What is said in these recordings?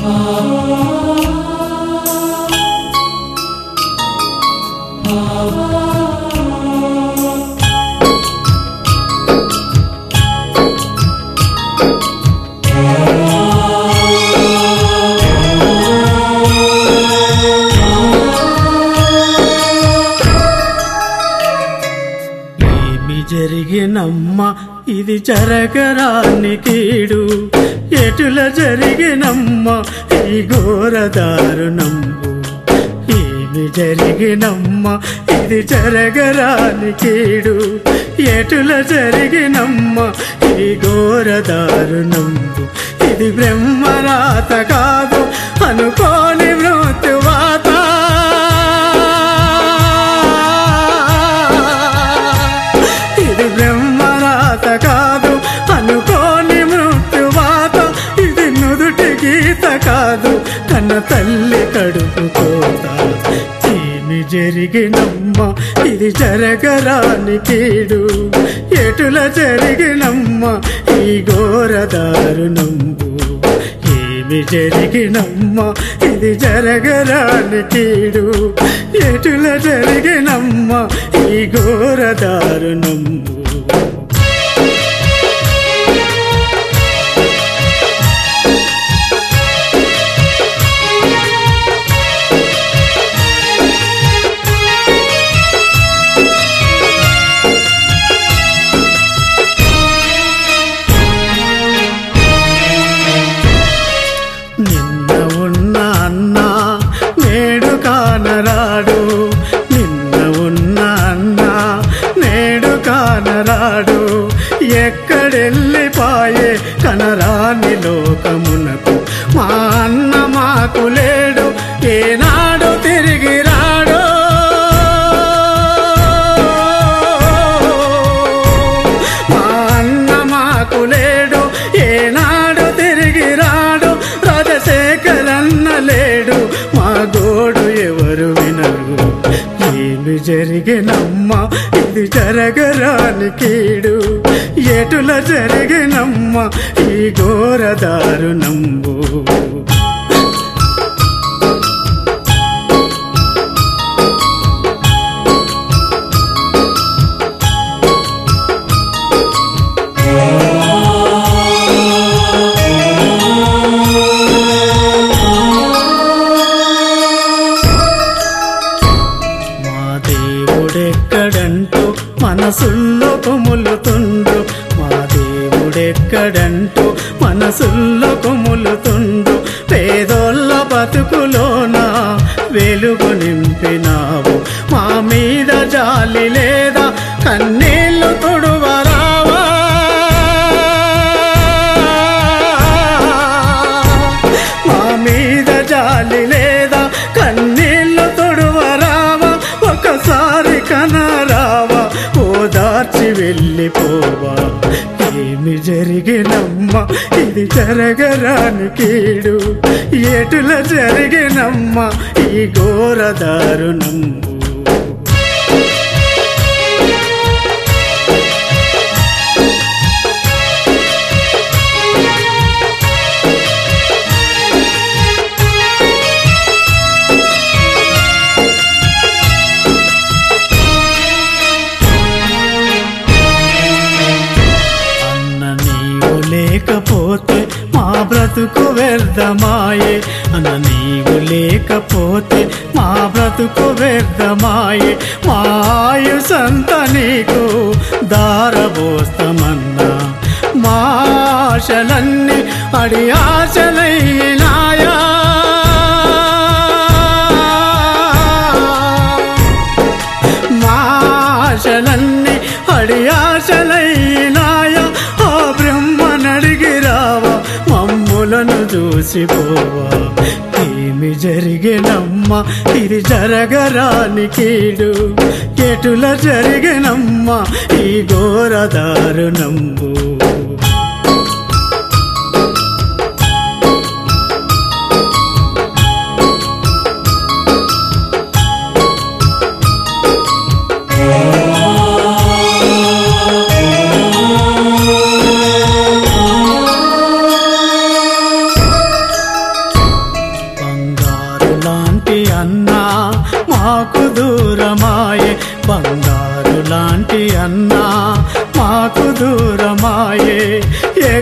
ఏమి జరిగినమ్మ ఇది జరగరాని కీడు ఎటుల జరిగినమ్మ ఈ ఘోర దారుణంబు ఏమి జరిగినమ్మ ఇది జరగరాని కీడు ఎటుల జరిగినమ్మ ఈ ఘోర దారుణంబు ఇది బ్రహ్మరాత కాదు అనుకోని మృత్యువాత ఇది బ్రహ్మరాత కాదు అనుకోని మృత్యువాత ఇది నుదుటి గీత కాదు కన్న తల్లి కడుపు కోత ఏమి జరిగినమ్మ ఇది జరగరాని కీడు ఎటుల జరిగినమ్మ ఈ ఘోర దారుణంబు ఏమి జరిగినమ్మ ఇది జరగరాని కీడు ఎటుల జరిగినమ్మ ఈ ఘోర దారుణంబు నిన్న ఉన్న అన్న నేడు కానరాడు నిన్న ఉన్న అన్న నేడు కానరాడు ఎక్కడెళ్ళిపాయే కనరాని లోకమునకు మా అన్న మాకు లేడు ఏనాడు తిరిగి రాడో మా అన్న మాకు లేడు ఏనాడు తిరిగి రాడు రాజశేఖరన్న లేడు మా గోడు ఎవరు వినరు ఏమి జరిగినమ్మ ఇది జరగరాని కీడు ఎటుల జరిగినమ్మ ఈ ఘోర దారుణంబు మా దేవుడెక్కడంటూ మనసుల్లో కుములుతుండు మా దేవుడెక్కడంటూ మనసుల్లో కుములుతుండు పేదోళ్ళ బతుకులోన వెలుగు నింపినావు మా మీద జాలి లేదా కన్నీళ్లు తుడువరావా మా మీద జాలి లేదా కన్నీళ్లు తొడువరావా ఒకసారి కనరావా ఓదార్చి వెళ్ళిపోవా ఏమి జరిగినమ్మ ఇది జరగరాని కీడు ఎటుల జరిగినమ్మ ఈ ఘోర దారుణంబు అన్న నీవు లేకపోతే మా బ్రతుకు వ్యర్థమాయే అన్న నీవు లేకపోతే మా బ్రతుకు వ్యర్థమాయే మా ఆయుసంత నీకు దారబోస్తమన్నా మా ఆశలన్నీ అడి ఆశలైనాయా మా ఆశలన్నీ అడి ఆశలైనాయ ఆ బ్రహ్మనడిగి రావా మమ్ములను చూసిపోవా ఏమి జరిగినమ్మ ఇది జరగరాని కీడు ఎటుల జరిగినమ్మ ఈ ఘోర దారుణంబు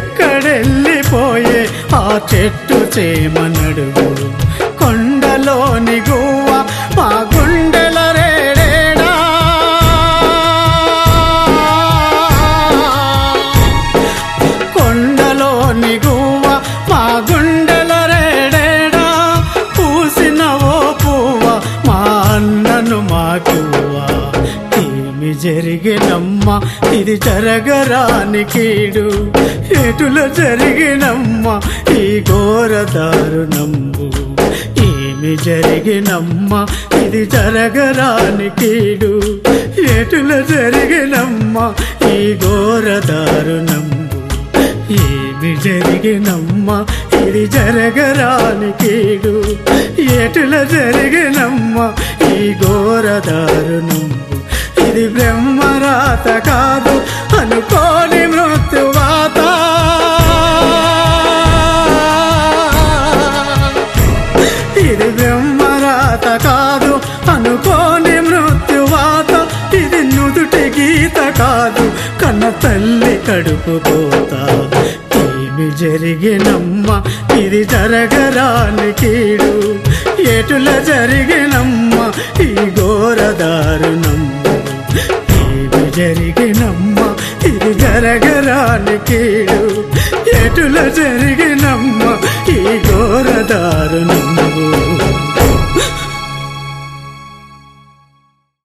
ఎక్కడెళ్ళిపోయే ఆ చెట్టు చేమనడుగు కొండలోని గువ్వ మా గుండెల రేడేడా కొండలోని గువ్వ మా గుండెల రేడేడా పూసిన ఓ పువ్వ మా అన్నను మాకువ్వా ఏమి జరిగినమ్మ ఇది జరగరాని కీడు ఎటుల జరిగినమ్మ ఈ ఘోర దారుణంబు ఏమి జరిగినమ్మ ఇది జరగరాని కీడు ఎటుల జరిగినమ్మ ఈ ఘోర దారుణంబు ఏమి జరిగినమ్మ ఇది జరగరాని కీడు ఎటుల జరిగినమ్మ ఈ ఘోర దారుణంబు ఇది బ్రహ్మరాత కాదు అనుకోని మృత్యువాత ఇది బ్రహ్మరాత కాదు అనుకోని మృత్యువాత ఇది నుదుటి గీత కాదు కన్న తల్లి కడుపు కోత ఏమి జరిగినమ్మ ఇది జరగరాని కీడు ఎటుల జరిగినమ్మ ఈ ఘోర దారుణమ్మ ఏమి జరిగినమ్మ ఇది జరగరాని కీడు ఎటుల జరిగినమ్మ ఈ ఘోర దారుణమ్మ